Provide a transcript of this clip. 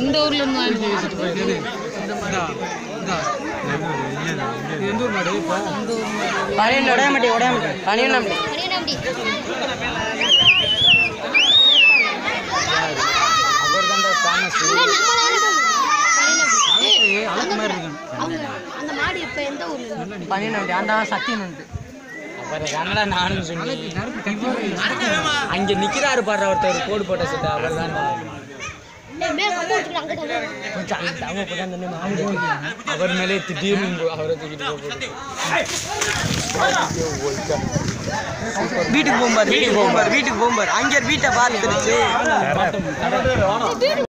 இந்த ஊர்ல இருந்து வாங்கிட்டு எந்த ஊர் மாடு இப்போ பனியன் உடையாமட்டி உடையாமட்டி பனியன் நம்பி கனியனாம்படி அவர் தான் ஃபேமஸ் இல்ல நம்மளால கனியனாம்படி ஏய், அழகு மாதிரி இருக்கான் அவங்க அந்த மாடு இப்ப எந்த ஊர்ல இருந்து பனியன் நம்பி அந்த சத்தியன் உண்டு அப்புறம் தானடா நானும் சொன்னேன் அங்க நிக்கிறாரு பாடுற ஒருத்தர் கோடு போட்ட சட்டை அவர் தான் டேய் மேல கம்பு வச்சுக்கிட்டு அங்க தள்ளு. கொஞ்சம் அந்த தவ போட்டு அந்த மாடு அவர் மேலே திடீர்னு அவரை தூக்கிட்டு போகுது வீட்டுக்கு போகும்பார் வீட்டுக்கு போகும்பார் வீட்டுக்கு போகும்பார் அங்கே வீட்டை பார்த்துருச்சு